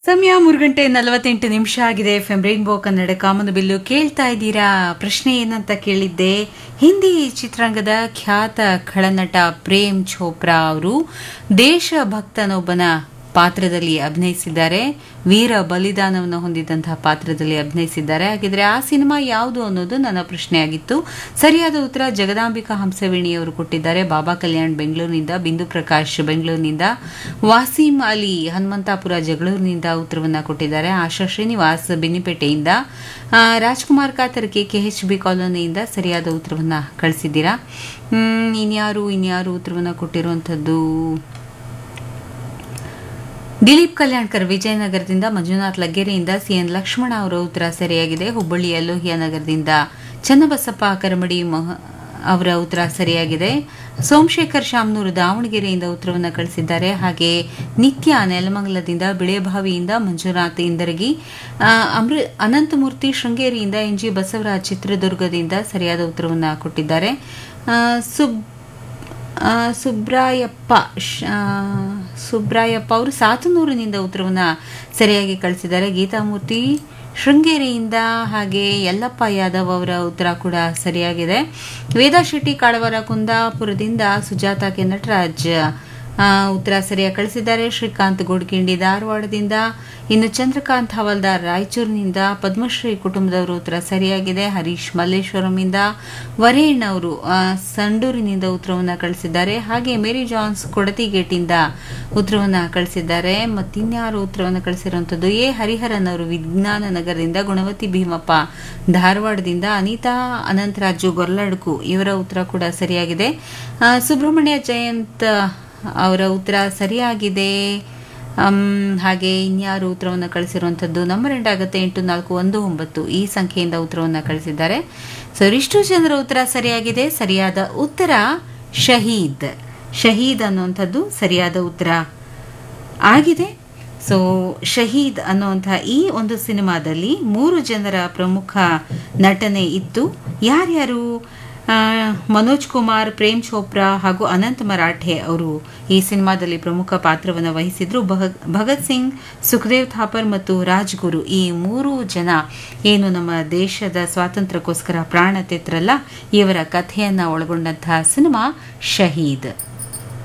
ಸಮಯ ಮೂರು ಗಂಟೆ ನಲವತ್ತೆಂಟು ನಿಮಿಷ ಆಗಿದೆ ಎಫ್ ಎಂ ರೈನ್ಬೋ ಕನ್ನಡ ಕಾಮನ ಬಿಲ್ಲು ಕೇಳ್ತಾ ಇದ್ದೀರಾ ಪ್ರಶ್ನೆ ಏನಂತ ಕೇಳಿದ್ದೆ ಹಿಂದಿ ಚಿತ್ರರಂಗದ ಖ್ಯಾತ ಖಳನಟ ಪ್ರೇಮ್ ಚೋಪ್ರಾ ಅವರು ದೇಶಭಕ್ತನೊಬ್ಬನ ಪಾತ್ರದಲ್ಲಿ ಅಭಿನಯಿಸಿದ್ದಾರೆ ವೀರ ಬಲಿದಾನವನ್ನು ಹೊಂದಿದಂತಹ ಪಾತ್ರದಲ್ಲಿ ಅಭಿನಯಿಸಿದ್ದಾರೆ ಹಾಗಿದ್ರೆ ಆ ಸಿನಿಮಾ ಯಾವುದು ಅನ್ನೋದು ನನ್ನ ಪ್ರಶ್ನೆಯಾಗಿತ್ತು ಸರಿಯಾದ ಉತ್ತರ ಜಗದಾಂಬಿಕಾ ಹಂಸವೇಣಿಯವರು ಕೊಟ್ಟಿದ್ದಾರೆ ಬಾಬಾ ಕಲ್ಯಾಣ್ ಬೆಂಗಳೂರಿನಿಂದ ಬಿಂದು ಪ್ರಕಾಶ್ ಬೆಂಗಳೂರಿನಿಂದ ವಾಸೀಂ ಅಲಿ ಹನುಮಂತಾಪುರ ಜಗಳೂರಿನಿಂದ ಉತ್ತರವನ್ನ ಕೊಟ್ಟಿದ್ದಾರೆ ಆಶಾ ಶ್ರೀನಿವಾಸ್ ಬೆನ್ನಿಪೇಟೆಯಿಂದ ಆ, ರಾಜ್ಕುಮಾರ್ ಕಾತರ್ಕೆ ಕೆಎಚ್ ಬಿ ಕಾಲೋನಿಯಿಂದ ಸರಿಯಾದ ಉತ್ತರವನ್ನ ಕಳಿಸಿದ್ದೀರಾ ಹ್ಮ್, ಇನ್ಯಾರು ಇನ್ಯಾರು ಉತ್ತರವನ್ನ ಕೊಟ್ಟಿರುವಂಥದ್ದು ದಿಲೀಪ್ ಕಲ್ಯಾಣ್ಕರ್ ವಿಜಯನಗರದಿಂದ ಮಂಜುನಾಥ್ ಲಗ್ಗೆರೆಯಿಂದ ಸಿಎನ್ ಲಕ್ಷ್ಮಣ ಅವರ ಉತ್ತರ ಸರಿಯಾಗಿದೆ ಹುಬ್ಬಳ್ಳಿಯ ಲೋಹಿಯಾ ನಗರದಿಂದ ಚನ್ನಬಸಪ್ಪ ಕರಮಡಿ ಮಹ- ಅವರ ಉತ್ತರ ಸರಿಯಾಗಿದೆ ಸೋಮಶೇಖರ್ ಶಾಮನೂರು ದಾವಣಗೆರೆಯಿಂದ ಉತ್ತರವನ್ನು ಕಳಿಸಿದ್ದಾರೆ ಹಾಗೆ ನಿತ್ಯ ನೆಲಮಂಗಲದಿಂದ ಬಿಳೆಬಾವಿಯಿಂದ ಮಂಜುನಾಥ್ ಇಂದರಗಿ ಆ, ಅಮೃ ಅನಂತಮೂರ್ತಿ ಶೃಂಗೇರಿಯಿಂದ ಎನ್ ಜಿ ಬಸವರಾಜ್ ಚಿತ್ರದುರ್ಗದಿಂದ ಸರಿಯಾದ ಉತ್ತರವನ್ನು ಕೊಟ್ಟಿದ್ದಾರೆ ಆ, ಸುಬ್ ಆ, ಸುಬ್ರಾಯಪ್ಪ ಶ- ಆ, ಸುಬ್ರಾಯಪ್ಪ ಅವರು ಸಾತನೂರಿನಿಂದ ಉತ್ತರವನ್ನ ಸರಿಯಾಗಿ ಕಳಿಸಿದ್ದಾರೆ ಗೀತಾಮೂರ್ತಿ ಶೃಂಗೇರಿಯಿಂದ ಹಾಗೆ ಯಲ್ಲಪ್ಪ ಯಾದವ್ ಅವರ ಉತ್ತರ ಕೂಡ ಸರಿಯಾಗಿದೆ ವೇದಾ ಶೆಟ್ಟಿ ಕಾಳವರ ಕುಂದಾಪುರದಿಂದ ಸುಜಾತ ಕೆ ನಟರಾಜ್ ಆ, ಉತ್ತರ ಸರಿಯಾಗಿ ಕಳಿಸಿದ್ದಾರೆ ಶ್ರೀಕಾಂತ್ ಗೋಡ್ಕಿಂಡಿ ಧಾರವಾಡದಿಂದ ಇನ್ನು ಚಂದ್ರಕಾಂತ್ ಹವಲ್ದಾರ್ ರಾಯಚೂರಿನಿಂದ ಪದ್ಮಶ್ರೀ ಕುಟುಂಬದವರು ಉತ್ತರ ಸರಿಯಾಗಿದೆ ಹರೀಶ್ ಮಲ್ಲೇಶ್ವರಂನಿಂದ ವರೇಣ್ ಅವರು ಆ, ಸಂಡೂರಿನಿಂದ ಉತ್ತರವನ್ನು ಕಳಿಸಿದ್ದಾರೆ ಹಾಗೆ ಮೇರಿ ಜಾನ್ಸ್ ಕೊಡತಿಗೇಟಿಂದ ಉತ್ತರವನ್ನು ಕಳಿಸಿದ್ದಾರೆ ಮತ್ತಿನ್ಯಾರು ಉತ್ತರವನ್ನು ಕಳಿಸಿರುವಂಥದ್ದು ಎ ಹರಿಹರನ್ ಅವರು ವಿಜ್ಞಾನ ನಗರದಿಂದ ಗುಣವತಿ ಭೀಮಪ್ಪ ಧಾರವಾಡದಿಂದ ಅನಿತಾ ಅನಂತರಾಜು ಗೊರ್ಲಡ್ಕು ಇವರ ಉತ್ತರ ಕೂಡ ಸರಿಯಾಗಿದೆ ಆ, ಸುಬ್ರಹ್ಮಣ್ಯ ಜಯಂತ್ ಅವರ ಉತ್ತರ ಸರಿಯಾಗಿದೆ ಅಮ್, ಹಾಗೆ ಇನ್ಯಾರು ಉತ್ತರವನ್ನು ಕಳಿಸಿರುವಂಥದ್ದು ನಂಬರ್ ಎಂಡ್ ಆಗುತ್ತೆ ಎಂಟು ನಾಲ್ಕು ಒಂದು ಒಂಬತ್ತು ಈ ಸಂಖ್ಯೆಯಿಂದ ಉತ್ತರವನ್ನು ಕಳಿಸಿದ್ದಾರೆ ಸೊ ಇಷ್ಟು ಜನರ ಉತ್ತರ ಸರಿಯಾಗಿದೆ ಸರಿಯಾದ ಉತ್ತರ ಶಹೀದ್ ಶಹೀದ್ ಅನ್ನುವಂಥದ್ದು ಸರಿಯಾದ ಉತ್ತರ ಆಗಿದೆ ಸೊ ಶಹೀದ್ ಅನ್ನುವಂಥ ಈ ಒಂದು ಸಿನಿಮಾದಲ್ಲಿ ಮೂರು ಜನರ ಪ್ರಮುಖ ನಟನೆ ಇತ್ತು ಯಾರ್ಯಾರು ಆ, ಮನೋಜ್ ಕುಮಾರ್ ಪ್ರೇಮ್ ಚೋಪ್ರಾ ಹಾಗೂ ಅನಂತ್ ಮರಾಠೆ ಅವರು ಈ ಸಿನಿಮಾದಲ್ಲಿ ಪ್ರಮುಖ ಪಾತ್ರವನ್ನು ವಹಿಸಿದ್ರು ಭಗ- ಭಗತ್ ಸಿಂಗ್ ಸುಖದೇವ್ ಥಾಪರ್ ಮತ್ತು ರಾಜ್ಗುರು ಈ ಮೂರು ಜನ ಏನು ನಮ್ಮ ದೇಶದ ಸ್ವಾತಂತ್ರ್ಯಕ್ಕೋಸ್ಕರ ಪ್ರಾಣ ತೆತ್ರಲ್ಲ ಇವರ ಕಥೆಯನ್ನ ಒಳಗೊಂಡಂತಹ ಸಿನಿಮಾ ಶಹೀದ್